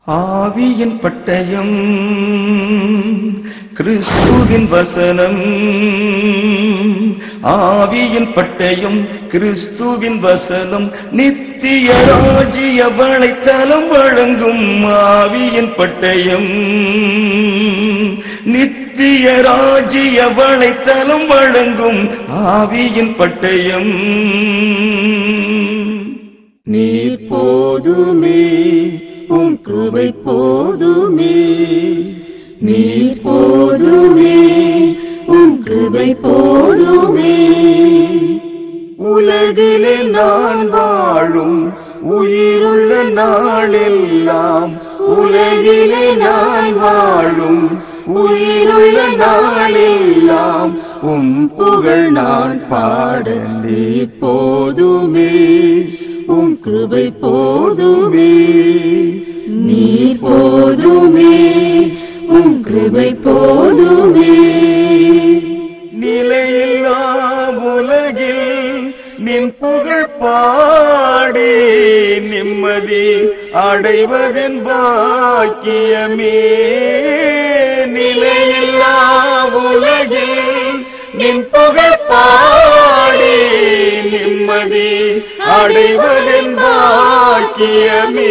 ஆவியின் பட்டயம் கிறிஸ்துவின் வசனம் ஆவியின் பட்டயம் கிறிஸ்துவின் வசனம் நித்திய ராஜ்ய வளைத்தலம் வழங்கும் ஆவியின் பட்டயம் நித்திய ராஜ்ய வளைத்தலம் வழங்கும் ஆவியின் பட்டயம் நீர் போதுமே உம் கிருபை போதுமே நீர் போதுமே உம் கிருபை போதுமே உலகிலே நான் வாழும் உயிருள்ள நாளெல்லாம் உலகிலே நான் வாழும் உயிருள்ள நாளெல்லாம் உம் புகழ் நான் பாட நீர் போதுமே உம் கிருபை போதுமே நீர் போதுமே உம் கிருபை போதுமே நிலையில்லா உலகில் நின் புகழ் பாடி நிம்மதி அடைவதன் பாக்கியமே நிலையில்லா உலகில் நின் புகழ் பாடி நிம்மதி அடைவதன் பாக்கியமே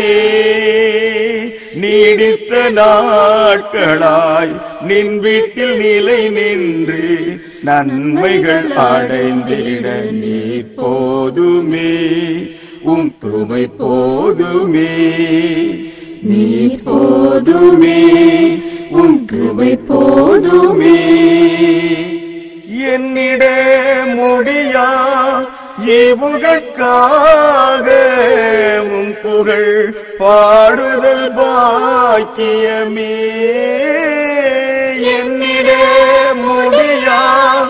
நீடித்த நாட்களாய் நின் வீட்டில் நிலை நின்று நன்மைகள் அடைந்திட நீர் போதுமே உம் கிருபை போதுமே நீர் போதுமே உம் கிருபை போதுமே என்னிட முடியா ஏவுகட்காக உம் புகழ் பாடுதல் பாக்கியமே என்னிட முடியா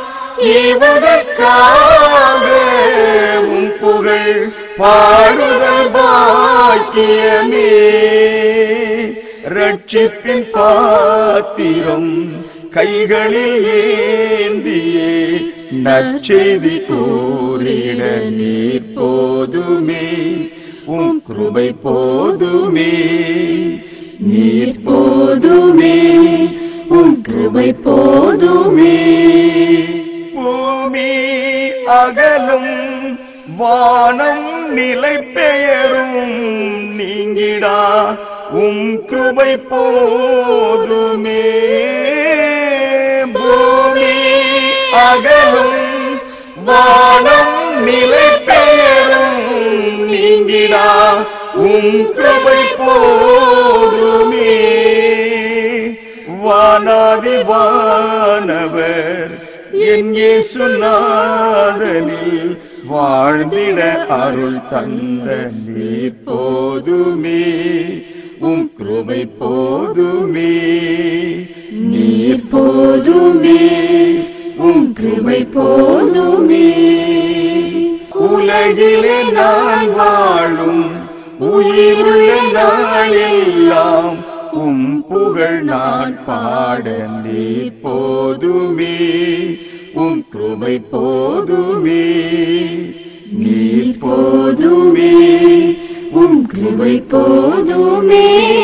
ஏவுகட்காக உம் புகழ் பாடுதல் பாக்கியமே ரட்சிப்பின் பாத்திரம் கைகளில் ஏந்தியே நற்செய்தி கூறிட நீர் போதுமே உம் கிருபை போதுமே நீர் போதுமே உம் கிருபை போதுமே பூமி அகலும் வானம் நிலை பெயரும் நீங்கிடா உம் கிருபை போதுமே பூமி அகலும் வானம் நிலை பெயரும் நீங்கிடா உம் கிருபை போதுமே வானாதி வானவர் என் இயேசுநாதனில் வாழ்ந்திட அருள் தந்த நீர் போதுமே உம் கிருபை போதுமே நீர் போதுமே உம் கிருபை போதுமே உலகிலே நான் வாழும் உயிருள்ள நாளெல்லாம் உம் புகழ் நான் பாட நீர் போதுமே உம் கிருபை போதுமே நீர் போதுமே உம் கிருபை போதுமே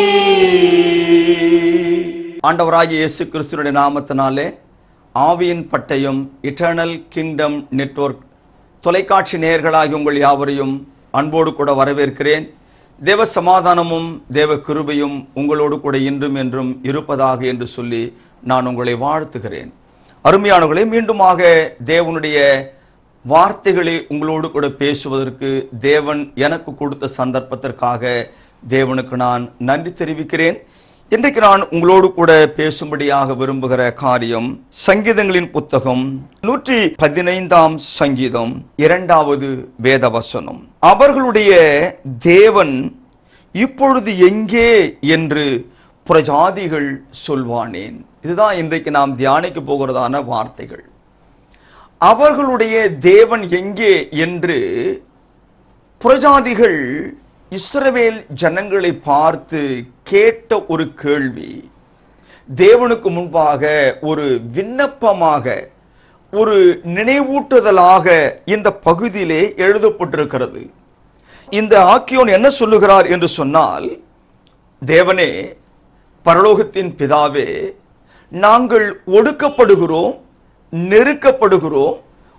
ஆண்டவராகிய இயேசு கிறிஸ்துவினுடைய நாமத்தினாலே ஆவியின் பட்டயம் இட்டர்னல் கிங்டம் நெட்வொர்க் தொலைக்காட்சி நேயர்களாகி உங்கள் யாவரையும் அன்போடு கூட வரவேற்கிறேன் தேவ சமாதானமும் தேவ கிருபையும் உங்களோடு கூட இன்றும் என்றும் இருப்பதாக என்று சொல்லி நான் உங்களை வாழ்த்துகிறேன் அருமையானவர்களே மீண்டுமாக தேவனுடைய வார்த்தைகளை உங்களோடு கூட பேசுவதற்கு தேவன் எனக்கு கொடுத்த சந்தர்ப்பத்திற்காக தேவனுக்கு நான் நன்றி தெரிவிக்கிறேன் இன்றைக்கு நான் உங்களோடு கூட பேசும்படியாக விரும்புகிற காரியம் சங்கீதங்களின் புத்தகம் நூற்றி பதினைந்தாம் சங்கீதம் இரண்டாவது வேத வசனம் அவர்களுடைய தேவன் இப்பொழுது எங்கே என்று புறஜாதிகள் சொல்வானேன் இதுதான் இன்றைக்கு நாம் தியானிக்க போகிறதான வார்த்தைகள் அவர்களுடைய தேவன் எங்கே என்று புறஜாதிகள் இஸ்ரவேல் ஜனங்களை பார்த்து கேட்ட ஒரு கேள்வி தேவனுக்கு முன்பாக ஒரு விண்ணப்பமாக ஒரு நினைவூட்டுதலாக இந்த பகுதியிலே எழுதப்பட்டிருக்கிறது இந்த ஆக்கியோன் என்ன சொல்லுகிறார் என்று சொன்னால் தேவனே பரலோகத்தின் பிதாவே நாங்கள் ஒடுக்கப்படுகிறோம் நெருக்கப்படுகிறோம்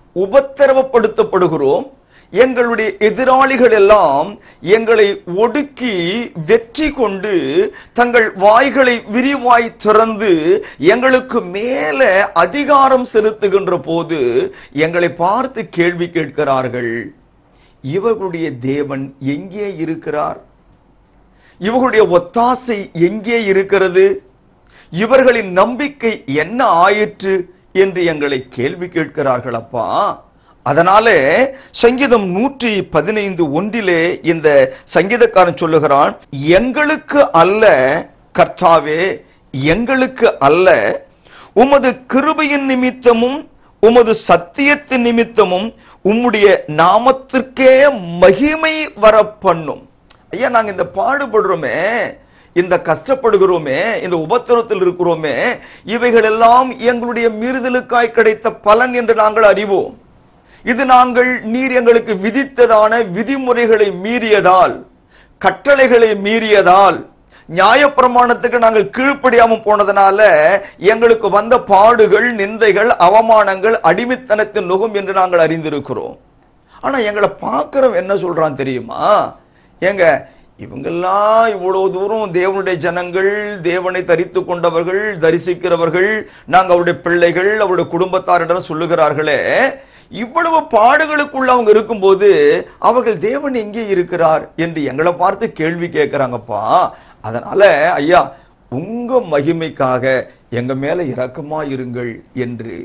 உபத்திரவப்படுத்தப்படுகிறோம் எங்களுடைய எதிராளிகள் எல்லாம் எங்களை ஒடுக்கி வெற்றி கொண்டு தங்கள் வாய்களை விரிவாய் திறந்து எங்களுக்கு மேல அதிகாரம் செலுத்துகின்ற போது எங்களை பார்த்து கேள்வி கேட்கிறார்கள் இவர்களுடைய தேவன் எங்கே இருக்கிறார் இவர்களுடைய ஒத்தாசை எங்கே இருக்கிறது இவர்களின் நம்பிக்கை என்ன ஆயிற்று என்று எங்களை கேள்வி கேட்கிறார்கள் அப்பா அதனாலே சங்கீதம் நூற்றி பதினைந்து ஒன்றிலே இந்த சங்கீதக்காரன் சொல்லுகிறான் எங்களுக்கு அல்ல கர்த்தாவே எங்களுக்கு அல்ல உமது கிருபையின் நிமித்தமும் உமது சத்தியத்தின் நிமித்தமும் உம்முடைய நாமத்திற்கே மகிமை வர பண்ணும் ஐயா நாங்க இந்த பாடுபடுறோமே இந்த கஷ்டப்படுகிறோமே இந்த உபத்திரத்தில் இருக்கிறோமே இவைகள் எல்லாம் எங்களுடைய மீறுதலுக்காய் கிடைத்த பலன் என்று நாங்கள் அறிவோம் இது நாங்கள் நீர் எங்களுக்கு விதித்ததான விதிமுறைகளை மீறியதால் கட்டளைகளை மீறியதால் நியாயப்பிரமாணத்துக்கு நாங்கள் கீழ்ப்படியாம போனதுனால எங்களுக்கு வந்த பாடுகள் நிந்தைகள் அவமானங்கள் அடிமைத்தனத்தின் நுகம் என்று நாங்கள் அறிந்திருக்கிறோம் ஆனா எங்களை பார்க்கிறவன் என்ன சொல்றான் தெரியுமா ஏங்க இவங்கெல்லாம் இவ்வளவு தூரம் தேவனுடைய ஜனங்கள் தேவனை தரித்து கொண்டவர்கள் தரிசிக்கிறவர்கள் நாங்க அவருடைய பிள்ளைகள் அவருடைய குடும்பத்தாரிடம் சொல்லுகிறார்களே இவ்வளவு பாடுகளுக்குள்ள அவங்க இருக்கும்போது அவர்கள் தேவன் எங்கே இருக்கிறார் என்று எங்களை பார்த்து கேள்வி கேட்கிறாங்கப்பா அதனால ஐயா உங்க மகிமைக்காக எங்க மேல இரக்கமா இருங்கள் என்று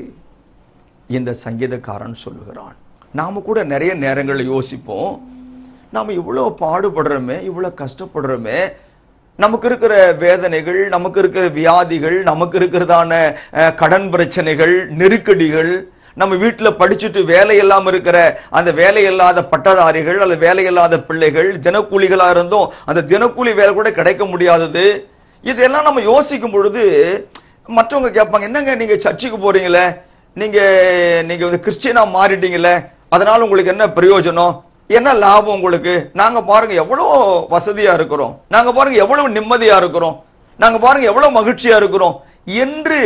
இந்த சங்கீதக்காரன் சொல்லுகிறான் நாம கூட நிறைய நேரங்களில் யோசிப்போம் நாம் இவ்வளோ பாடுபடுறோமே இவ்வளோ கஷ்டப்படுறோமே நமக்கு இருக்கிற வேதனைகள் நமக்கு இருக்கிற வியாதிகள் நமக்கு இருக்கிறதான அஹ், கடன் பிரச்சனைகள் நெருக்கடிகள் நம்ம வீட்டில் படிச்சுட்டு வேலை இல்லாம இருக்கிற அந்த வேலை இல்லாத பட்டதாரிகள் அல்லது வேலை இல்லாத பிள்ளைகள் தினக்கூலிகளா இருந்தும் அந்த தினக்கூலி வேலை கூட கிடைக்க முடியாதது இதெல்லாம் நம்ம யோசிக்கும் பொழுது மற்றவங்க கேட்பாங்க என்னங்க நீங்க சர்ச்சுக்கு போறீங்களே நீங்க நீங்க வந்து கிறிஸ்டியனா மாறிட்டீங்களே அதனால உங்களுக்கு என்ன பிரயோஜனம் என்ன லாபம் உங்களுக்கு நாங்க பாருங்க எவ்வளவு வசதியா இருக்கிறோம் நாங்க பாருங்க எவ்வளவு நிம்மதியா இருக்கிறோம் நாங்க பாருங்க எவ்வளவு மகிழ்ச்சியா இருக்கிறோம் என்று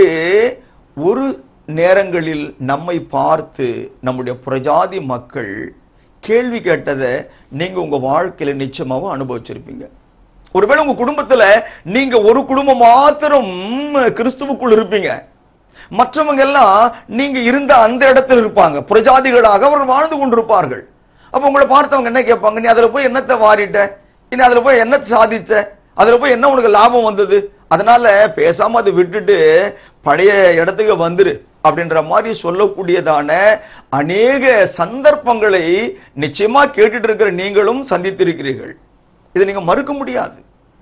ஒரு நேரங்களில் நம்மை பார்த்து நம்முடைய பிரஜாதி மக்கள் கேள்வி கேட்டதை நீங்க உங்க வாழ்க்கையில நிச்சயமாவும் அனுபவிச்சிருப்பீங்க ஒருவேளை உங்க குடும்பத்துல நீங்க ஒரு குடும்பம் மாத்திரம் கிறிஸ்துவுக்குள் இருப்பீங்க மற்றவங்க எல்லாம் நீங்க இருந்த அந்த இடத்தில் இருப்பாங்க பிரஜாதிகளாக அவர்கள் வாழ்ந்து கொண்டிருப்பார்கள் அப்ப உங்களை பார்த்தவங்க என்ன கேட்பாங்க நீ அதுல போய் என்னத்தை வாரிட்ட நீ அதுல போய் என்ன சாதிச்ச அதுல போய் என்ன உனக்கு லாபம் வந்தது அதனால பேசாம அதை விட்டுட்டு பழைய இடத்துக்கு வந்துரு அப்படின்ற மாதிரி சொல்லக்கூடியதான அநேக சந்தர்ப்பங்களை நிச்சயமா கேட்டுட்டு இருக்கிற நீங்களும் சந்தித்திருக்கிறீர்கள் இதை நீங்க மறுக்க முடியாது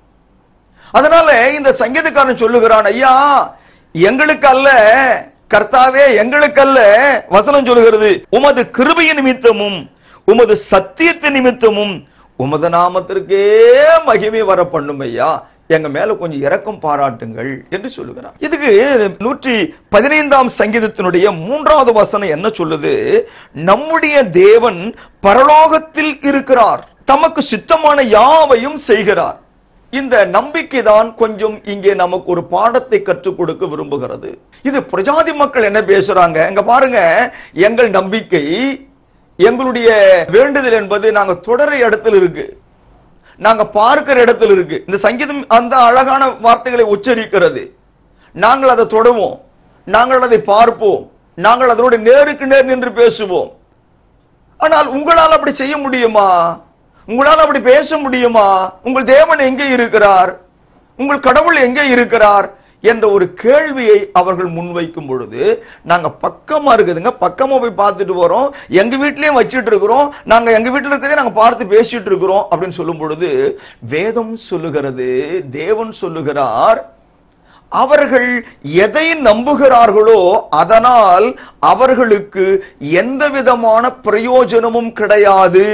அதனால இந்த சங்கீதக்காரன் சொல்லுகிறான் ஐயா எங்களுக்கு அல்ல கர்த்தாவே எங்களுக்கு அல்ல வசனம் சொல்லுகிறது உமது கிருபைய நிமித்தமும் உமது சத்தியத்து நிமித்தமும் உமது நாமத்திற்கே மகிமை வர பண்ணும் ஐயா எங்க மேல கொஞ்சம் இரக்கம் பாராட்டுங்கள் என்று சொல்லுகிறார் இதுக்கு நூற்றி பதினைந்தாம் சங்கீதத்தினுடைய மூன்றாவது வசனம் என்ன சொல்லுது நம்முடைய தேவன் பரலோகத்தில் இருக்கிறார் தமக்கு சித்தமான யாவையும் செய்கிறார் இந்த நம்பிக்கை தான் கொஞ்சம் இங்கே நமக்கு ஒரு பாடத்தை கற்றுக் கொடுக்க விரும்புகிறது இது பிரஜாதி மக்கள் என்ன பேசுறாங்க இங்க பாருங்க எங்கள் நம்பிக்கை எங்களுடைய வேண்டுதல் என்பது நாங்க தொடர இடத்தில் இருக்கு நாங்க பார்க்கிற இடத்தில் இருக்கு இந்த சங்கீதம் அந்த அழகான வார்த்தைகளை உச்சரிக்கிறது நாங்கள் அதை தொடுவோம் நாங்கள் அதை பார்ப்போம் நாங்கள் அதனோடு நேருக்கு நேர் நின்று பேசுவோம் ஆனால் உங்களால் அப்படி செய்ய முடியுமா உங்களால் அப்படி பேச முடியுமா உங்கள் தேவன் எங்கே இருக்கிறார் உங்கள் கடவுள் எங்கே இருக்கிறார் என்ற ஒரு கேள்வியை அவர்கள் முன்வைக்கும் பொழுது நாங்க பக்கமா இருக்குதுங்க பக்கமா போய் பார்த்துட்டு வரோம் எங்க வீட்லயும் வச்சுட்டு இருக்கிறோம் நாங்க எங்க வீட்டுல இருக்கிறதே நாங்க பார்த்து பேசிட்டு இருக்கிறோம் அப்படின்னு சொல்லும் பொழுது வேதம் சொல்லுகிறது தேவன் சொல்லுகிறார் அவர்கள் எதை நம்புகிறார்களோ அதனால் அவர்களுக்கு எந்த விதமான பிரயோஜனமும் கிடையாது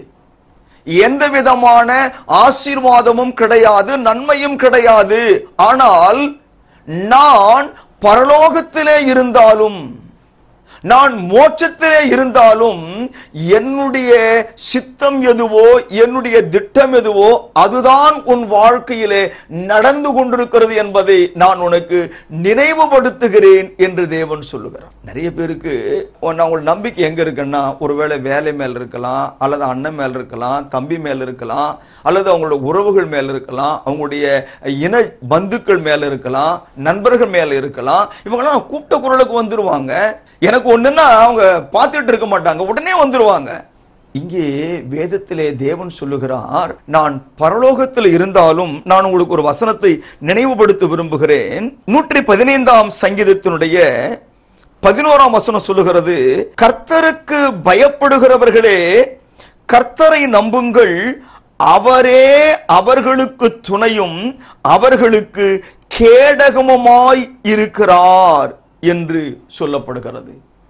எந்த விதமான ஆசீர்வாதமும் கிடையாது நன்மையும் கிடையாது ஆனால் நான் பரலோகத்திலே இருந்தாலும் நான் மோட்சத்திலே இருந்தாலும் என்னுடைய சித்தம் எதுவோ என்னுடைய திட்டம் எதுவோ அதுதான் உன் வாழ்க்கையிலே நடந்து கொண்டிருக்கிறது என்பதை நான் உனக்கு நினைவுபடுத்துகிறேன் என்று தேவன் சொல்லுகிறார் நிறைய பேருக்கு உன் அவங்க நம்பிக்கை எங்க இருக்குன்னா ஒருவேளை வேலை மேல் இருக்கலாம் அல்லது அண்ணன் மேல் இருக்கலாம் தம்பி மேல் இருக்கலாம் அல்லது அவங்களோட உறவுகள் மேல் இருக்கலாம் அவங்களுடைய இன பந்துக்கள் மேல இருக்கலாம் நண்பர்கள் மேல இருக்கலாம் இவங்கெல்லாம் கூப்பிட்ட குரலுக்கு வந்துருவாங்க எனக்கு ஒண்ணுன்னா அவங்க பார்த்துட்டு இருக்க மாட்டாங்க உடனே வந்துருவாங்க இங்கே வேதத்திலே தேவன் சொல்லுகிறார் நான் பரலோகத்தில் இருந்தாலும் நான் உங்களுக்கு ஒரு வசனத்தை நினைவுபடுத்த விரும்புகிறேன் நூற்றி பதினைந்தாம் சங்கீதத்தினுடைய பதினோராம் வசனம் சொல்லுகிறது கர்த்தருக்கு பயப்படுகிறவர்களே கர்த்தரை நம்புங்கள் அவரே அவர்களுக்கு துணையும் அவர்களுக்கு கேடகமுமாய் இருக்கிறார் என்று சொல்லப்படுகிறது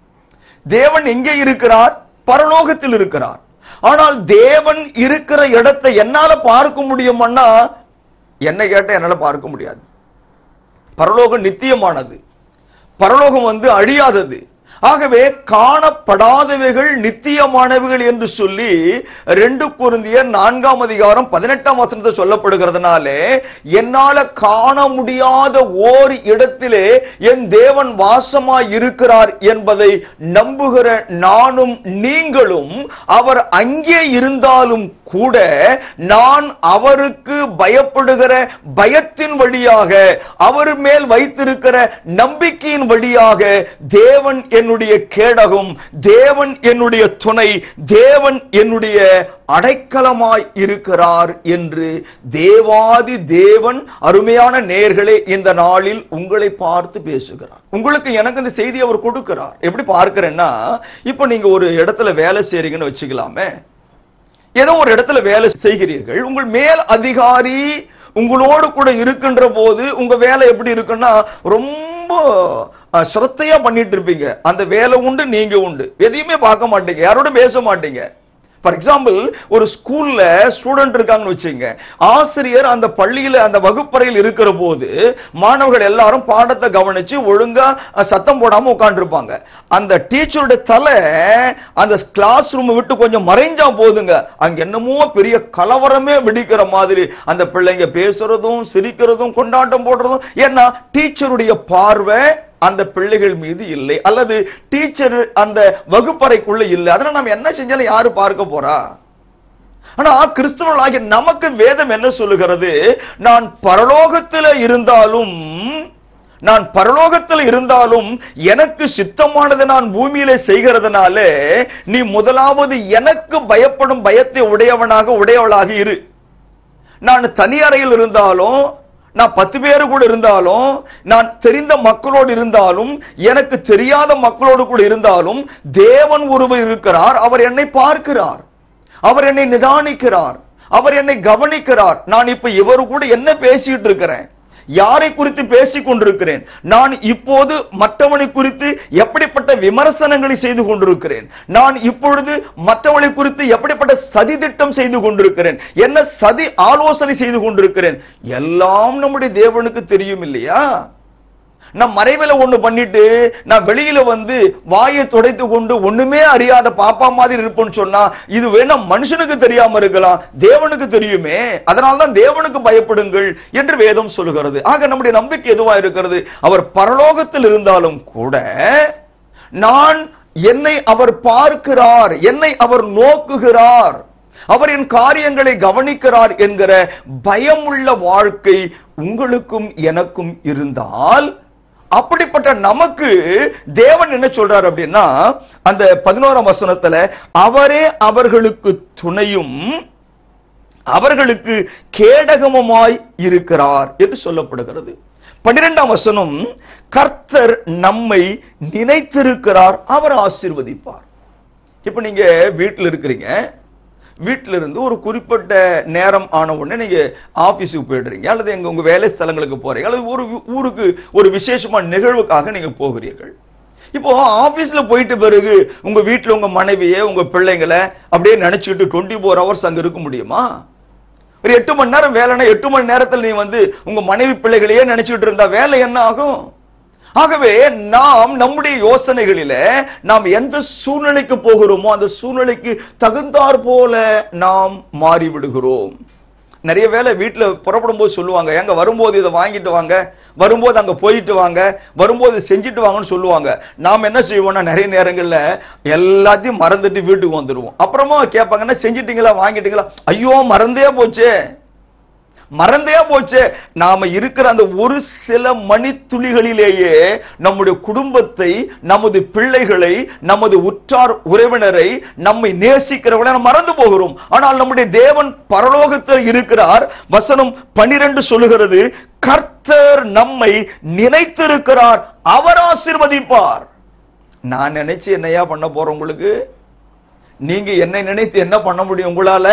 தேவன் எங்கே இருக்கிறார் பரலோகத்தில் இருக்கிறார் ஆனால் தேவன் இருக்கிற இடத்தை என்னால பார்க்க முடியுமான்னா என்ன கேட்ட என்னால பார்க்க முடியாது பரலோகம் நித்தியமானது பரலோகம் வந்து அழியாதது ஆகவே காணப்படாதவைகள் நித்தியமானவைகள் என்று சொல்லி ரெண்டு குருந்திய நான்காம் அதிகாரம் பதினெட்டாம் வசனத்தை சொல்லப்படுகிறதுனாலே என்னால காண முடியாத ஓர் இடத்திலே என் தேவன் வாசமாய் இருக்கிறார் என்பதை நம்புகிற நானும் நீங்களும் அவர் அங்கே இருந்தாலும் கூட நான் அவருக்கு பயப்படுகிற பயத்தின் வழியாக அவர் மேல் வைத்திருக்கிற நம்பிக்கையின் வழியாக தேவன் என்னுடைய கேடகம் தேவன் என்னுடைய துணை தேவன் என்னுடைய அடைக்கலமாய் இருக்கிறார் என்று தேவாதி தேவன் அருமையான நேர்களே இந்த நாளில் உங்களை பார்த்து பேசுகிறார் உங்களுக்கு எனக்கு இந்த செய்தி அவர் கொடுக்கிறார் எப்படி பார்க்கிறேன்னா இப்போ நீங்க ஒரு இடத்துல வேலை செய்றீங்கன்னு வச்சுக்கலாமே ஏதோ ஒரு இடத்துல வேலை செய்கிறீர்கள் உங்கள் மேல் அதிகாரி உங்களோடு கூட இருக்கின்ற போது உங்க வேலை எப்படி இருக்குன்னா ரொம்ப அஹ், சிரத்தையா பண்ணிட்டு இருப்பீங்க அந்த வேலை உண்டு நீங்க உண்டு எதையுமே பார்க்க மாட்டீங்க யாரோட பேச மாட்டீங்க ஃபார் எக்ஸாம்பிள் ஒரு ஸ்கூல்ல ஸ்டூடெண்ட் இருக்காங்கன்னு வச்சுங்க ஆசிரியர் அந்த பள்ளியில அந்த வகுப்பறையில் இருக்கிற போது மாணவர்கள் எல்லாரும் பாடத்தை கவனிச்சு ஒழுங்கா அஹ், சத்தம் போடாம உட்காந்துருப்பாங்க அந்த டீச்சருடைய தலை அந்த கிளாஸ் ரூம் விட்டு கொஞ்சம் மறைஞ்சா போதுங்க அங்க என்னமோ பெரிய கலவரமே வெடிக்கிற மாதிரி அந்த பிள்ளைங்க பேசுறதும் சிரிக்கிறதும் கொண்டாட்டம் போடுறதும் ஏன்னா டீச்சருடைய பார்வை அந்த பிள்ளைகள் மீது இல்லை அல்லது டீச்சர் அந்த வகுப்பறைக்குள்ள இல்லை அதனால நம்ம என்ன செஞ்சாலும் யாரு பார்க்க போறா ஆனா கிறிஸ்தவர்களாகிய நமக்கு வேதம் என்ன சொல்லுகிறது நான் பரலோகத்தில் இருந்தாலும் நான் பரலோகத்தில் இருந்தாலும் எனக்கு சித்தமானதை நான் பூமியிலே செய்கிறதுனால நீ முதலாவது எனக்கு பயப்படும் பயத்தை உடையவனாக உடையவளாக இரு நான் தனி அறையில் இருந்தாலும் நான் பத்து பேரு கூட இருந்தாலும் நான் தெரிந்த மக்களோடு இருந்தாலும் எனக்கு தெரியாத மக்களோடு கூட இருந்தாலும் தேவன் ஒருவர் இருக்கிறார் அவர் என்னை பார்க்கிறார் அவர் என்னை நிதானிக்கிறார் அவர் என்னை கவனிக்கிறார் நான் இப்ப இவரு கூட என்ன பேசிட்டு இருக்கிறேன் யாரை குறித்து பேசிக் கொண்டிருக்கிறேன் நான் இப்போது மற்றவனை குறித்து எப்படிப்பட்ட விமர்சனங்களை செய்து கொண்டிருக்கிறேன் நான் இப்பொழுது மற்றவனை குறித்து எப்படிப்பட்ட சதி திட்டம் செய்து கொண்டிருக்கிறேன் என்ன சதி ஆலோசனை செய்து கொண்டிருக்கிறேன் எல்லாம் நம்முடைய தேவனுக்கு தெரியும் இல்லையா நான் மறைவில ஒண்ணு பண்ணிட்டு நான் வெளியில வந்து வாயை துடைத்து கொண்டு ஒண்ணுமே அறியாத பாப்பா மாதிரி இருப்பேன்னு சொன்னா இது வேணா மனுஷனுக்கு தெரியாம இருக்கலாம் தேவனுக்கு தெரியுமே அதனால தான் தேவனுக்கு பயப்படுங்கள் என்று வேதம் சொல்லுகிறது ஆக நம்முடைய நம்பிக்கை எதுவா இருக்கிறது அவர் பரலோகத்தில் இருந்தாலும் கூட நான் என்னை அவர் பார்க்கிறார் என்னை அவர் நோக்குகிறார் அவர் என் காரியங்களை கவனிக்கிறார் என்கிற பயமுள்ள வாழ்க்கை உங்களுக்கும் எனக்கும் இருந்தால் அப்படிப்பட்ட நமக்கு தேவன் என்ன சொல்றார் அப்படின்னா அந்த பதினோராம் வசனத்துல அவரே அவர்களுக்கு துணையும் அவர்களுக்கு கேடகமுமாய் இருக்கிறார் என்று சொல்லப்படுகிறது பன்னிரெண்டாம் வசனம் கர்த்தர் நம்மை நினைத்திருக்கிறார் அவர் ஆசீர்வதிப்பார் இப்போ நீங்க வீட்டில் இருக்கிறீங்க வீட்டில இருந்து ஒரு குறிப்பிட்ட நேரம் ஆன உடனே நீங்க ஆபீஸுக்கு போயிடுறீங்க அல்லது எங்க உங்க வேலை ஸ்தலங்களுக்கு போறீங்க அல்லது ஒரு ஊருக்கு ஒரு விசேஷமான நிகழ்வுக்காக நீங்க போகிறீர்கள் இப்போ ஆபீஸ்ல போயிட்ட பிறகு உங்க வீட்டுல உங்க மனைவியை உங்க பிள்ளைங்களை அப்படியே நினைச்சுக்கிட்டு டுவெண்ட்டி ஃபோர் ஹவர்ஸ் அங்க இருக்க முடியுமா ஒரு எட்டு மணி நேரம் வேலைன்னா எட்டு மணி நேரத்தில் நீ வந்து உங்க மனைவி பிள்ளைகளையே நினைச்சுக்கிட்டு இருந்தா வேலை என்ன ஆகும் ஆகவே நாம் நம்முடைய யோசனைகளில நாம் எந்த சூழ்நிலைக்கு போகிறோமோ அந்த சூழ்நிலைக்கு தகுந்தாற் போல நாம் மாறிவிடுகிறோம் நிறைய வேளை வீட்டில் புறப்படும் போது சொல்லுவாங்க எங்க வரும்போது இதை வாங்கிட்டு வாங்க வரும்போது அங்க போயிட்டு வாங்க வரும்போது செஞ்சுட்டு வாங்கன்னு சொல்லுவாங்க நாம் என்ன செய்வோம்னா நிறைய நேரங்கள்ல எல்லாத்தையும் மறந்துட்டு வீட்டுக்கு வந்துடுவோம் அப்புறமா கேட்பாங்கன்னா செஞ்சிட்டீங்களா வாங்கிட்டீங்களா ஐயோ மறந்தே போச்சே மறந்தே போச்சு நாம இருக்கிற அந்த ஒரு சில மணித்துளிகளிலேயே நம்முடைய குடும்பத்தை நமது பிள்ளைகளை நமது உற்றார் உறவினரை நம்மை நேசிக்கிறவர்களை நாம் மறந்து போகிறோம் ஆனால் நம்முடைய தேவன் பரலோகத்தில் இருக்கிறார் வசனம் பனிரெண்டு சொல்லுகிறது கர்த்தர் நம்மை நினைத்திருக்கிறார் அவர் ஆசீர்வதிப்பார் நான் நினைச்சு என்னையா பண்ண போறேன் உங்களுக்கு நீங்க என்னை நினைத்து என்ன பண்ண முடியும் உங்களால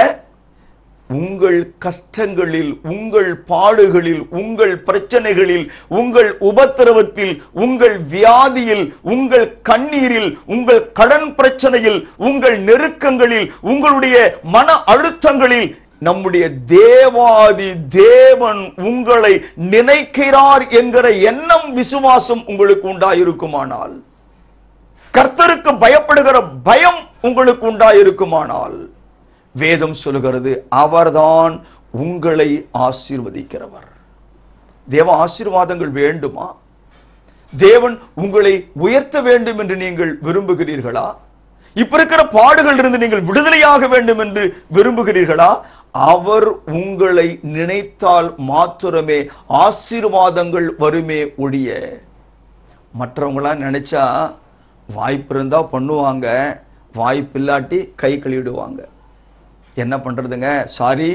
உங்கள் கஷ்டங்களில் உங்கள் பாடுகளில் உங்கள் பிரச்சனைகளில் உங்கள் உபத்திரவத்தில் உங்கள் வியாதியில் உங்கள் கண்ணீரில் உங்கள் கடன் பிரச்சனையில் உங்கள் நெருக்கங்களில் உங்களுடைய மன அழுத்தங்களில் நம்முடைய தேவாதி தேவன் உங்களை நினைக்கிறார் என்கிற எண்ணம் விசுவாசம் உங்களுக்கு உண்டாயிருக்குமானால் கர்த்தருக்கு பயப்படுகிற பயம் உங்களுக்கு உண்டாயிருக்குமானால் வேதம் சொல்லுகிறது அவர்தான் உங்களை ஆசீர்வதிக்கிறவர் தேவ ஆசீர்வாதங்கள் வேண்டுமா தேவன் உங்களை உயர்த்த வேண்டும் என்று நீங்கள் விரும்புகிறீர்களா இப்ப இருக்கிற பாடுகள் இருந்து நீங்கள் விடுதலையாக வேண்டும் என்று விரும்புகிறீர்களா அவர் உங்களை நினைத்தால் மாத்திரமே ஆசீர்வாதங்கள் வருமே ஒழிய மற்றவங்களாம் நினைச்சா வாய்ப்பு இருந்தா பண்ணுவாங்க வாய்ப்பு இல்லாட்டி கை கழுவிடுவாங்க என்ன பண்றதுங்க சாரி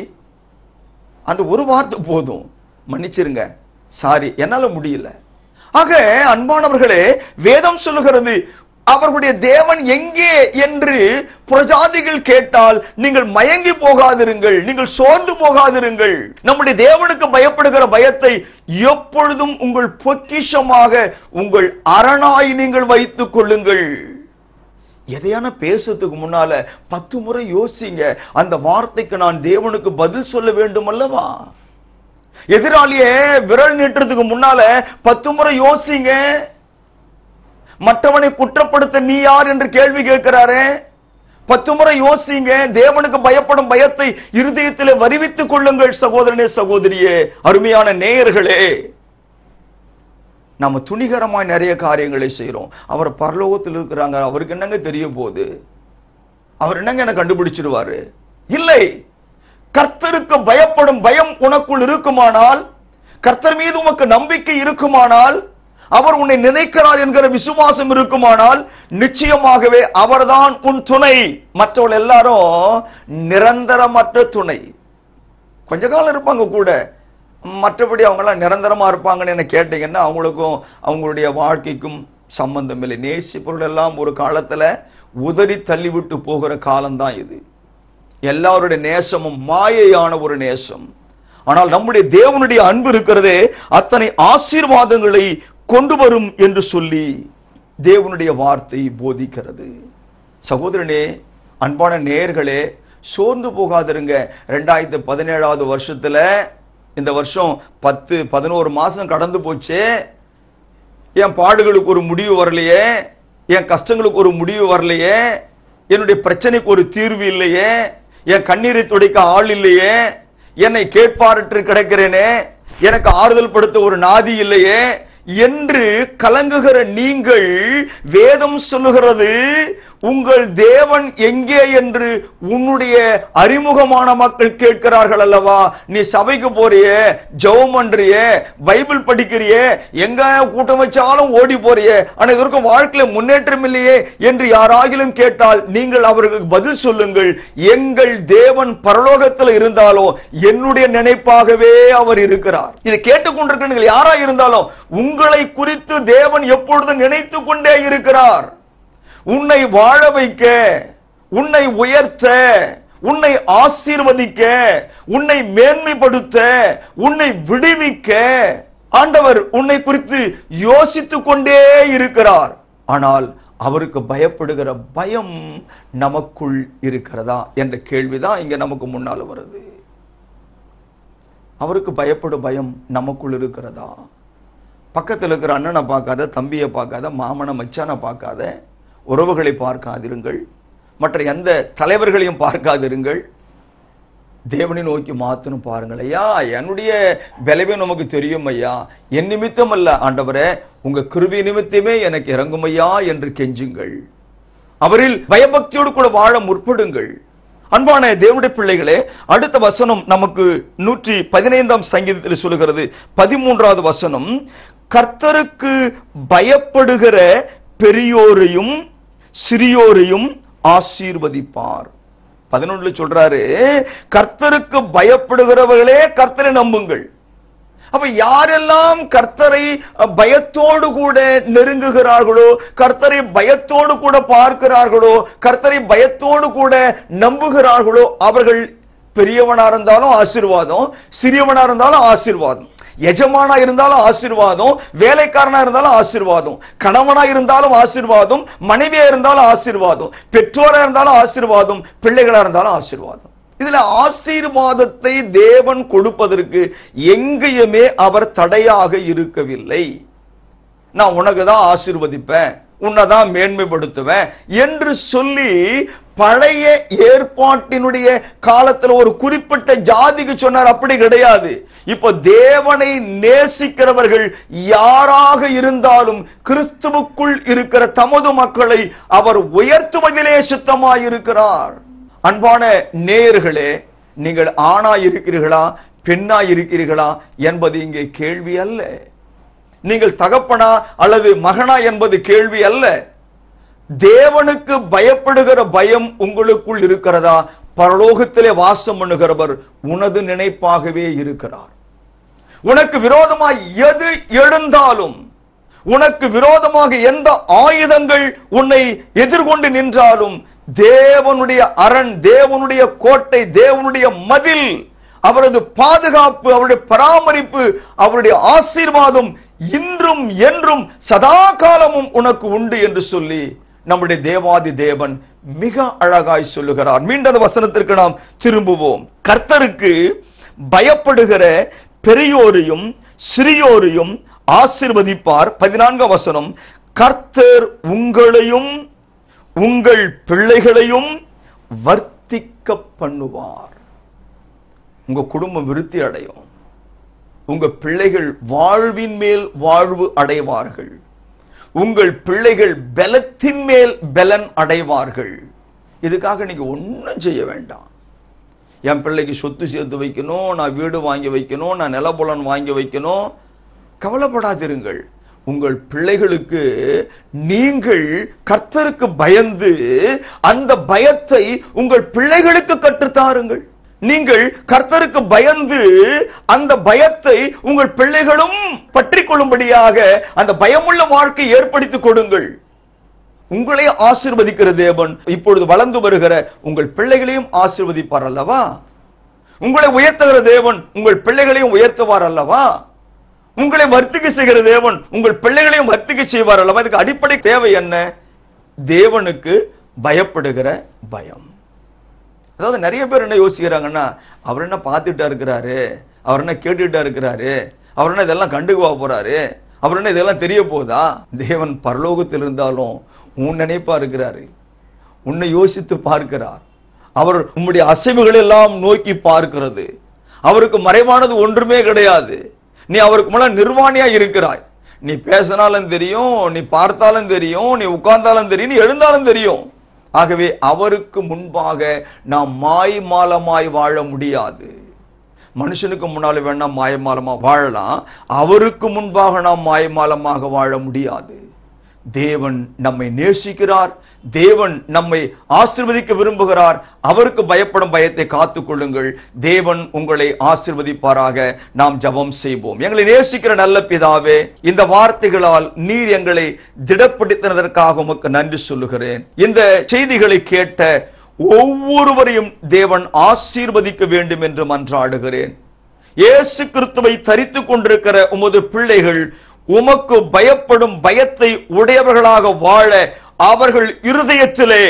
அந்த ஒரு வார்த்தை போதும் மன்னிச்சிருங்க சாரி என்னால முடியல ஆக அன்பானவர்களே வேதம் சொல்லுகிறது அவர்களுடைய தேவன் எங்கே என்று பிரஜாதிகள் கேட்டால் நீங்கள் மயங்கி போகாதிருங்கள் நீங்கள் சோர்ந்து போகாதிருங்கள் நம்முடைய தேவனுக்கு பயப்படுகிற பயத்தை எப்பொழுதும் உங்கள் பொக்கிஷமாக உங்கள் அரணாய் நீங்கள் வைத்துக் கொள்ளுங்கள் எதையான பேசுறதுக்கு முன்னால பத்து முறை யோசிங்க அந்த வார்த்தைக்கு நான் தேவனுக்கு பதில் சொல்ல வேண்டும் அல்லவா எதிராளியே விரல் நீட்டுறதுக்கு முன்னால பத்து முறை யோசிங்க மற்றவனை குற்றப்படுத்த நீ யார் என்று கேள்வி கேட்கிறாரே பத்து முறை யோசிங்க தேவனுக்கு பயப்படும் பயத்தை இருதயத்திலே வருவித்துக் கொள்ளுங்கள் சகோதரனே சகோதரியே அருமையான நேயர்களே நம்ம துணிகரமாய் நிறைய காரியங்களை செய்றோம் அவர் பரலோகத்தில் இருக்கிறாங்க அவருக்கு என்னங்க தெரிய போகுது அவர் என்னங்க என்ன கண்டுபிடிச்சிருவாரு இல்லை கர்த்தருக்கு பயப்படும் பயம் உனக்குள் இருக்குமானால் கர்த்தர் மீது உமக்கு நம்பிக்கை இருக்குமானால் அவர் உன்னை நினைக்கிறார் என்கிற விசுவாசம் இருக்குமானால் நிச்சயமாகவே அவர்தான் உன் துணை மற்றவர்கள் எல்லாரும் நிரந்தரமற்ற துணை கொஞ்ச காலம் இருப்பாங்க கூட மற்றபடி அவங்கெல்லாம் நிரந்தரமா இருப்பாங்கன்னு என்ன கேட்டீங்கன்னா அவங்களுக்கும் அவங்களுடைய வாழ்க்கைக்கும் சம்பந்தம் இல்லை நேசிப்பொருள் எல்லாம் ஒரு காலத்துல உதறி தள்ளிவிட்டு போகிற காலம்தான் இது எல்லாருடைய நேசமும் மாயையான ஒரு நேசம் ஆனால் நம்முடைய தேவனுடைய அன்பு இருக்கிறதே அத்தனை ஆசீர்வாதங்களை கொண்டு வரும் என்று சொல்லி தேவனுடைய வார்த்தை போதிக்கிறது சகோதரனே அன்பான நேயர்களே சோர்ந்து போகாதிருங்க ரெண்டாயிரத்தி பதினேழாவது வருஷத்துல இந்த வருஷம் பத்து பதினோரு மாசம் கடந்து போச்சே என் பாடுகளுக்கு ஒரு முடிவு வரலையே என் கஷ்டங்களுக்கு ஒரு முடிவு வரலையே என்னுடைய பிரச்சனைக்கு ஒரு தீர்வு இல்லையே என் கண்ணீரை துடைக்க ஆள் இல்லையே என்னை கேட்பாரற்று கிடக்கிறேனே எனக்கு ஆறுதல் படுத்த ஒரு நாதி இல்லையே என்று கலங்குகிற நீங்கள் வேதம் சொல்லுகிறது உங்கள் தேவன் எங்கே என்று உன்னுடைய அறிமுகமான மக்கள் கேட்கிறார்கள் அல்லவா நீ சபைக்கு போறியே ஜெபம் பண்றியே பைபிள் படிக்கிறியே எங்க கூட்டம் வச்சாலும் ஓடி போறியே ஆனா இதற்கு வாழ்க்கையில முன்னேற்றம் இல்லையே என்று யாராகிலும் கேட்டால் நீங்கள் அவர்களுக்கு பதில் சொல்லுங்கள் எங்கள் தேவன் பரலோகத்தில் இருந்தாலோ என்னுடைய நினைப்பாகவே அவர் இருக்கிறார் இதை கேட்டுக்கொண்டிருக்கிற நீங்கள் யாரா இருந்தாலும் உங்களை குறித்து தேவன் எப்பொழுதும் நினைத்து கொண்டே இருக்கிறார் உன்னை வாழ வைக்க உன்னை உயர்த்த உன்னை ஆசீர்வதிக்க உன்னை மேன்மைப்படுத்த உன்னை விடுவிக்க ஆண்டவர் உன்னை குறித்து யோசித்துக் கொண்டே இருக்கிறார் ஆனால் அவருக்கு பயப்படுகிற பயம் நமக்குள் இருக்கிறதா என்ற கேள்விதான் இங்க நமக்கு முன்னால வருது அவருக்கு பயப்படும் பயம் நமக்குள் இருக்கிறதா பக்கத்தில் இருக்கிற அண்ணனை பார்க்காத தம்பியை பார்க்காத மாமனை மச்சானை பார்க்காத உறவுகளை பார்க்காதிருங்கள் மற்ற எந்த தலைவர்களையும் பார்க்காதிருங்கள் தேவனை நோக்கி மாத்தணும் பாருங்கள் ஐயா என்னுடைய பலவே நமக்கு தெரியும் ஐயா என் நிமித்தம் அல்ல ஆண்டவரே உங்க கிருபை நிமித்தமே எனக்கு இறங்கும் ஐயா என்று கெஞ்சுங்கள் அவரில் பயபக்தியோடு கூட வாழ முற்படுங்கள் அன்பான தேவனுடைய பிள்ளைகளே அடுத்த வசனம் நமக்கு நூற்றி பதினைந்தாம் சங்கீதத்தில் சொல்லுகிறது பதிமூன்றாவது வசனம் கர்த்தருக்கு பயப்படுகிற பெரியோரையும் சிறியோரையும் ஆசீர்வதிப்பார் பதினொன்றுல சொல்றாரு கர்த்தருக்கு பயப்படுகிறவர்களே கர்த்தரை நம்புங்கள் அப்ப யாரெல்லாம் கர்த்தரை அஹ், பயத்தோடு கூட நெருங்குகிறார்களோ கர்த்தரை பயத்தோடு கூட பார்க்கிறார்களோ கர்த்தரை பயத்தோடு கூட நம்புகிறார்களோ அவர்கள் பெரியவனா இருந்தாலும் ஆசீர்வாதம் சிறியவனா இருந்தாலும் ஆசீர்வாதம் எஜமானா இருந்தாலும் ஆசீர்வாதம் வேலைக்காரனா இருந்தாலும் ஆசீர்வாதம் கணவனா இருந்தாலும் ஆசீர்வாதம் மனைவியா இருந்தாலும் ஆசீர்வாதம் பெற்றோரா இருந்தாலும் ஆசீர்வாதம் பிள்ளைகளா இருந்தாலும் ஆசீர்வாதம் இதுல ஆசீர்வாதத்தை தேவன் கொடுப்பதற்கு எங்கேயுமே அவர் தடையாக இருக்கவில்லை நான் உனக்கு தான் ஆசீர்வதிப்பேன் உன்னை தான் மேன்மைப்படுத்துவேன் என்று சொல்லி பழைய ஏற்பாட்டினுடைய காலத்துல ஒரு குறிப்பிட்ட ஜாதிக்கு சொன்னார் அப்படி கிடையாது இப்ப தேவனை நேசிக்கிறவர்கள் யாராக இருந்தாலும் கிறிஸ்துவுக்குள் இருக்கிற தமது மக்களை அவர் உயர்த்துவதிலே சுத்தமாயிருக்கிறார் அன்பான நேயர்களே நீங்கள் ஆணா இருக்கிறீர்களா பெண்ணா இருக்கிறீர்களா என்பது இங்கே கேள்வி அல்ல நீங்கள் தகப்பனா அல்லது மகனா என்பது கேள்வி அல்ல தேவனுக்கு பயப்படுகிற பயம் உங்களுக்குள் இருக்கிறதா பரலோகத்திலே வாசம் பண்ணுகிறவர் உனது நினைப்பாகவே இருக்கிறார் உனக்கு விரோதமாய் எது எழுந்தாலும் உனக்கு விரோதமாக எந்த ஆயுதங்கள் உன்னை எதிர்கொண்டு நின்றாலும் தேவனுடைய அரண் தேவனுடைய கோட்டை தேவனுடைய மதில் அவரது பாதுகாப்பு அவருடைய பராமரிப்பு அவருடைய ஆசீர்வாதம் இன்றும் என்றும் சதா காலமும் உனக்கு உண்டு என்று சொல்லி நம்முடைய தேவாதி தேவன் மிக அழகாய் சொல்லுகிறார் மீண்டும் அந்த வசனத்திற்கு நாம் திரும்புவோம் கர்த்தருக்கு பயப்படுகிற பெரியோரையும் சிறியோரையும் ஆசீர்வதிப்பார் பதினான்காம் வசனம் கர்த்தர் உங்களையும் உங்கள் பிள்ளைகளையும் வர்த்திக்க பண்ணுவார் உங்க குடும்பம் விருத்தி அடையும் உங்க பிள்ளைகள் வாழ்வின் மேல் வாழ்வு அடைவார்கள் உங்கள் பிள்ளைகள் பலத்தின் மேல் பலன் அடைவார்கள் இதுக்காக நீங்க ஒன்றும் செய்ய வேண்டாம் என் பிள்ளைக்கு சொத்து சேர்த்து வைக்கணும் நான் வீடு வாங்கி வைக்கணும் நான் நிலபுலன் வாங்கி வைக்கணும் கவலைப்படாதிருங்கள் உங்கள் பிள்ளைகளுக்கு நீங்கள் கர்த்தருக்கு பயந்து அந்த பயத்தை உங்கள் பிள்ளைகளுக்கு கற்றுத்தாருங்கள் நீங்கள் கர்த்தருக்கு பயந்து அந்த பயத்தை உங்கள் பிள்ளைகளும் பற்றி கொள்ளும்படியாக அந்த பயமுள்ள வாழ்க்கை ஏற்படுத்திக் கொடுங்கள் உங்களை ஆசீர்வதிக்கிற தேவன் இப்பொழுது வளர்ந்து வருகிற உங்கள் பிள்ளைகளையும் ஆசீர்வதிப்பார் அல்லவா உங்களை உயர்த்துகிற தேவன் உங்கள் பிள்ளைகளையும் உயர்த்துவார் அல்லவா உங்களை வர்த்திக்க செய்கிற தேவன் உங்கள் பிள்ளைகளையும் வர்த்திக்க செய்வார் அல்லவா இதுக்கு அடிப்படை தேவை என்ன தேவனுக்கு பயப்படுகிற பயம் அதாவது நிறைய பேர் என்ன யோசிக்கிறாங்கன்னா அவர் என்ன பார்த்துட்டா இருக்கிறாரு அவர் என்ன கேட்டுட்டா இருக்கிறாரு அவர் என்ன இதெல்லாம் கண்டுக்குவா போறாரு அவர் என்ன இதெல்லாம் தெரிய போதா தேவன் பரலோகத்தில் இருந்தாலும் உன் நினைப்பா இருக்கிறாரு உன்னை யோசித்து பார்க்கிறார் அவர் உம்முடைய அசைவுகள் எல்லாம் நோக்கி பார்க்கிறது அவருக்கு மறைவானது ஒன்றுமே கிடையாது நீ அவருக்கு முன்னாடி நிர்வாணியா இருக்கிறாய் நீ பேசினாலும் தெரியும் நீ பார்த்தாலும் தெரியும் நீ உட்கார்ந்தாலும் தெரியும் நீ எழுந்தாலும் தெரியும் ஆகவே அவருக்கு முன்பாக நாம் மாய்மாலமாய் வாழ முடியாது மனுஷனுக்கு முன்னால வேணா மாயமாலமா வாழலாம் அவருக்கு முன்பாக நாம் மாயமாலமாக வாழ முடியாது தேவன் நம்மை நேசிக்கிறார் தேவன் நம்மை ஆசிர்வதிக்க விரும்புகிறார் அவருக்கு பயப்படும் பயத்தை காத்துக் கொள்ளுங்கள் தேவன் உங்களை ஆசிர்வதிப்பாராக நாம் ஜெபம் செய்வோம் எங்களை நேசிக்கிற நல்ல பிதாவே இந்த வார்த்தைகளால் நீர் எங்களை திடப்படுத்தினதற்காக உமக்கு நன்றி சொல்லுகிறேன் இந்த செய்திகளை கேட்ட ஒவ்வொருவரையும் தேவன் ஆசீர்வதிக்க வேண்டும் என்று மன்றாடுகிறேன் இயேசு கிறிஸ்துவை தரித்துக் கொண்டிருக்கிற உமது பிள்ளைகள் உமக்கு பயப்படும் பயத்தை உடையவர்களாக வாழ அவர்கள் இருதயத்திலே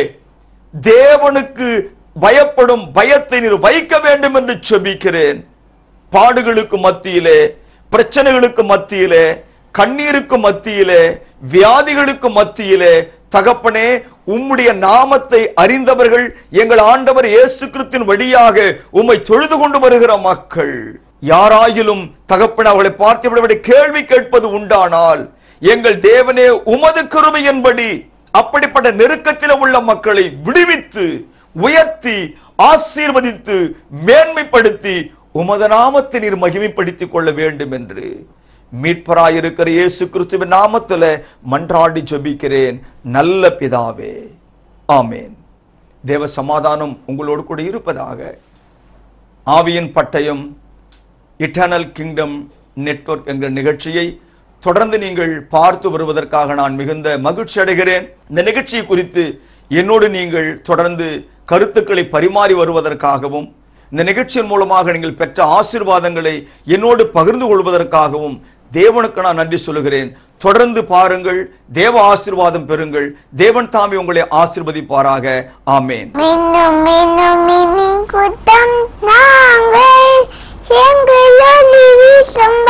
தேவனுக்கு பயப்படும் பயத்தை நீர் வைக்க வேண்டும் என்று செபிக்கிறேன் பாடுகளுக்கு மத்தியிலே பிரச்சனைகளுக்கு மத்தியிலே கண்ணீருக்கு மத்தியிலே வியாதிகளுக்கு மத்தியிலே தகப்பனே உம்முடைய நாமத்தை அறிந்தவர்கள் எங்கள் ஆண்டவர் இயேசு கிறிஸ்துவின் வழியாக உம்மை தொழுது கொண்டு வருகிற மக்கள் யாராயிலும் தகப்பன அவளை பார்த்து விட கேள்வி கேட்பது உண்டானால் எங்கள் தேவனே உமது கிருபையின்படி அப்படிப்பட்ட நெருக்கத்தில் உள்ள மக்களை விடுவித்து உயர்த்தி ஆசீர்வதித்து மேன்மைப்படுத்தி உமது நாமத்தை நீர் மகிமைப்படுத்திக் கொள்ள வேண்டும் என்று மீட்பராயிருக்கிற இயேசு கிறிஸ்துவின் நாமத்துல மன்றாடி ஜெபிக்கிறேன் நல்ல பிதாவே ஆமேன் தேவ சமாதானம் உங்களோடு கூட இருப்பதாக ஆவியின் பட்டயம் இட்டர்னல் கிங்டம் நெட்வொர்க் என்கிற நிகழ்ச்சியை தொடர்ந்து நீங்கள் பார்த்து வருவதற்காக நான் மிகுந்த மகிழ்ச்சி அடைகிறேன் இந்த நிகழ்ச்சியை குறித்து என்னோடு நீங்கள் தொடர்ந்து கருத்துக்களை பரிமாறி வருவதற்காகவும் இந்த நிகழ்ச்சியின் மூலமாக நீங்கள் பெற்ற ஆசீர்வாதங்களை என்னோடு பகிர்ந்து கொள்வதற்காகவும் தேவனுக்கு நான் நன்றி சொல்லுகிறேன் தொடர்ந்து பாருங்கள் தேவ ஆசீர்வாதம் பெறுங்கள் தேவன் தாமே உங்களை ஆசீர்வதிப்பாராக ஆமேன் மின்னும் மின்னும் மின்னும் கூட்டம் நாங்கள் எங்கள் ஒளி வீசும்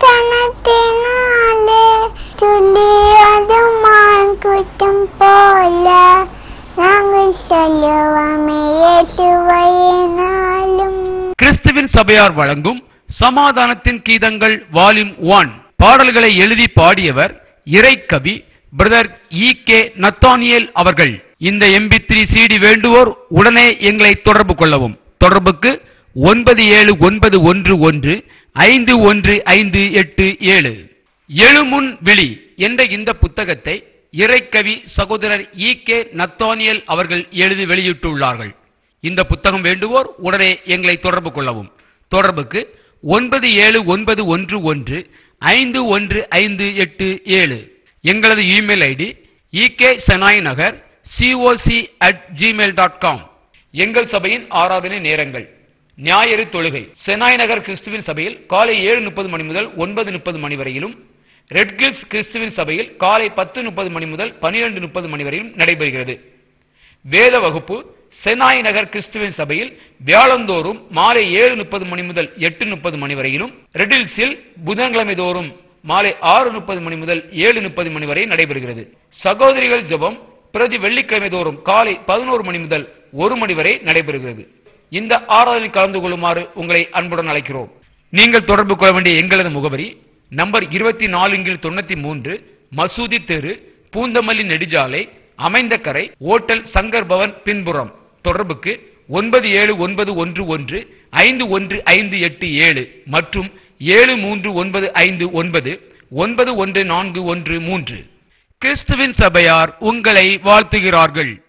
வசனத்தினாலே துள்ளியதும் மான் கூட்டம் போல நாங்கள் சொல்லுவோமே இயேசுவையினாலும் கிறிஸ்துவின் சபையார் வழங்கும் சமாதானத்தின் கீதங்கள் வால்யூம் ஒன் பாடல்களை எழுதி பாடியவர் இறைக்கவி பிரதர் இ கே நத்தானியேல் அவர்கள் இந்த எம்பி த்ரீ சிடி வேண்டுவோர் உடனே எங்களை தொடர்பு கொள்ளவும் தொடர்புக்கு ஒன்பது ஏழு ஒன்பது ஒன்று ஒன்று ஐந்து ஒன்று ஐந்து எட்டு ஏழு எழுமுன் விழி என்ற இந்த புத்தகத்தை இறைக்கவி சகோதரர் இ கே நத்தானியல் அவர்கள் எழுதி வெளியிட்டுள்ளார்கள் இந்த புத்தகம் வேண்டுவோர் உடனே எங்களை தொடர்பு கொள்ளவும் தொடர்புக்கு ஒன்பது ஏழு ஒன்பது ஒன்று ஒன்று ஐந்து ஒன்று ஐந்து எட்டு ஏழு எங்களது email ID E K Chennai Nagar COC at Gmail dot com எங்கள் சபையின் ஆராதனை நேரங்கள் ஞாயிறு தொழுகை செனாய் நகர் கிறிஸ்துவின் சபையில் காலை ஏழு முப்பது மணி முதல் ஒன்பது முப்பது மணி வரையிலும் ரெட்கில்ஸ் கிறிஸ்துவின் சபையில் காலை பத்து முப்பது மணி முதல் பனிரெண்டு முப்பது மணி வரையிலும் நடைபெறுகிறது வேத வகுப்பு செனாய் நகர் கிறிஸ்துவின் சபையில் வியாழந்தோறும் மாலை ஏழு முப்பது மணி முதல் எட்டு முப்பது மணி வரையிலும் ரெடில்ஸில் புதன்கிழமை தோறும் மாலை ஆறு முப்பது மணி முதல் ஏழு முப்பது மணி வரை நடைபெறுகிறது சகோதரிகள் ஜெபம் பிரதி வெள்ளிக்கிழமை தோறும் காலை பதினோரு மணி முதல் ஒரு மணி வரை நடைபெறுகிறது இந்த ஆராதனை கலந்து கொள்ளுமாறு உங்களை அன்புடன் அழைக்கிறோம் நீங்கள் தொடர்பு கொள்ள வேண்டிய எங்களது முகவரி நம்பர் இருபத்தி நான்கில் தொண்ணூத்தி மூன்று மசூதி தெரு பூந்தமல்லி நெடுஞ்சாலை அமைந்த கரை ஓட்டல் சங்கர் பவன் பின்புறம் தொடர்புக்கு ஒன்பது ஏழு ஒன்பது ஒன்று ஒன்று ஐந்து ஒன்று ஐந்து எட்டு ஏழு மற்றும் ஏழு மூன்று ஒன்பது ஐந்து ஒன்பது ஒன்பது ஒன்று நான்கு ஒன்று மூன்று கிறிஸ்துவின் சபையார் உங்களை வாழ்த்துகிறார்கள்